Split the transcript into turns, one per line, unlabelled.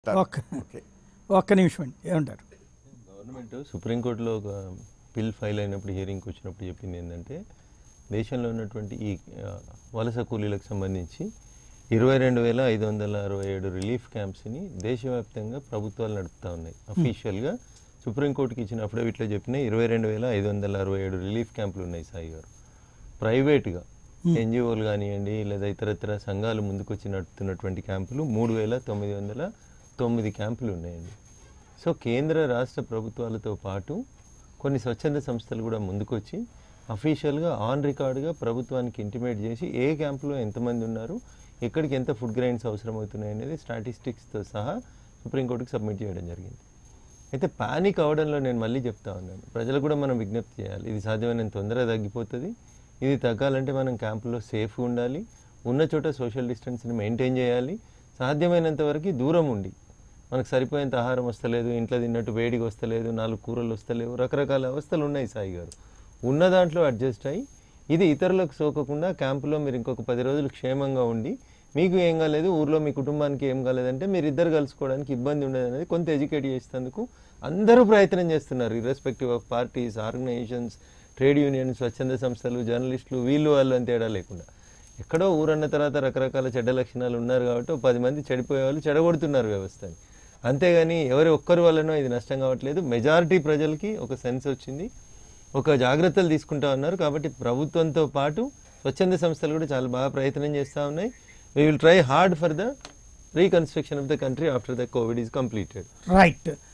ఒక్క ఒక్క నిమిషం అండి ఏమంటారు
గవర్నమెంట్ సుప్రీంకోర్టులో ఒక బిల్ ఫైల్ అయినప్పుడు హియరింగ్కి వచ్చినప్పుడు చెప్పింది ఏంటంటే దేశంలో ఉన్నటువంటి ఈ ఆ, వలస కూలీలకు సంబంధించి ఇరవై రెండు వేల ఐదు వందల అరవై ఏడు రిలీఫ్ క్యాంప్స్ని దేశవ్యాప్తంగా ప్రభుత్వాలు నడుపుతా ఉన్నాయి అఫీషియల్గా సుప్రీంకోర్టుకి ఇచ్చిన అఫిడవిట్లో చెప్పిన ఇరవై రెండు వేల ఐదు వందల అరవై ఏడు రిలీఫ్ క్యాంపులు ఉన్నాయి సాయి గారు ప్రైవేట్గా ఎన్జిఓలు కానివ్వండి లేదా ఇతరత్ర సంఘాలు ముందుకొచ్చి నడుపుతున్నటువంటి క్యాంపులు మూడు వేల తొమ్మిది వందల తొమ్మిది క్యాంపులు ఉన్నాయండి సో కేంద్ర రాష్ట్ర ప్రభుత్వాలతో పాటు కొన్ని స్వచ్ఛంద సంస్థలు కూడా ముందుకొచ్చి అఫీషియల్గా ఆన్ రికార్డుగా ప్రభుత్వానికి ఇంటిమేట్ చేసి ఏ క్యాంపులో ఎంతమంది ఉన్నారు ఎక్కడికి ఎంత ఫుడ్ గ్రైన్స్ అవసరం అవుతున్నాయి అనేది స్టాటిస్టిక్స్తో సహా సుప్రీంకోర్టుకి సబ్మిట్ చేయడం జరిగింది అయితే పానిక్ అవడంలో నేను మళ్ళీ చెప్తా ఉన్నాను ప్రజలు కూడా మనం విజ్ఞప్తి చేయాలి ఇది సాధ్యమైనంత తొందరగా తగ్గిపోతుంది ఇది తగ్గాలంటే మనం క్యాంపులో సేఫ్గా ఉండాలి ఉన్న చోట సోషల్ డిస్టెన్స్ని మెయింటైన్ చేయాలి సాధ్యమైనంత వరకు దూరం ఉండి మనకు సరిపోయేంత ఆహారం వస్తలేదు ఇంట్లో తిన్నట్టు వేడిగా వస్తలేదు నాలుగు కూరలు వస్తలేవు రకరకాల అవస్థలు ఉన్నాయి సాయి గారు ఉన్న దాంట్లో అడ్జస్ట్ అయ్యి ఇది ఇతరులకు సోకకుండా క్యాంపులో మీరు ఇంకొక పది రోజులు క్షేమంగా ఉండి మీకు ఏం కాలేదు ఊర్లో మీ కుటుంబానికి ఏం కాలేదంటే మీరు ఇద్దరు కలుసుకోవడానికి ఇబ్బంది ఉండదు అనేది కొంత ఎడ్యుకేట్ చేసేందుకు అందరూ ప్రయత్నం చేస్తున్నారు irrespective of parties organisations trade unions స్వచ్ఛంద సంస్థలు జర్నలిస్టులు వీళ్ళు వాళ్ళు అని తేడా లేకుండా ఎక్కడో ఊరన్న తర్వాత రకరకాల చెడ్డ లక్షణాలు ఉన్నారు కాబట్టి ఓ పది మంది చెడిపోయే వాళ్ళు చెడగొడుతున్నారు వ్యవస్థని అంతేగాని ఎవరి ఒక్కరి వల్లనో ఇది నష్టం కావట్లేదు మెజారిటీ ప్రజలకి ఒక సెన్స్ వచ్చింది ఒక జాగ్రత్తలు తీసుకుంటా ఉన్నారు కాబట్టి ప్రభుత్వంతో పాటు స్వచ్ఛంద సంస్థలు కూడా చాలా బాగా ప్రయత్నం చేస్తూ ఉన్నాయి we will try hard for the reconstruction of the country after the Covid is completed
right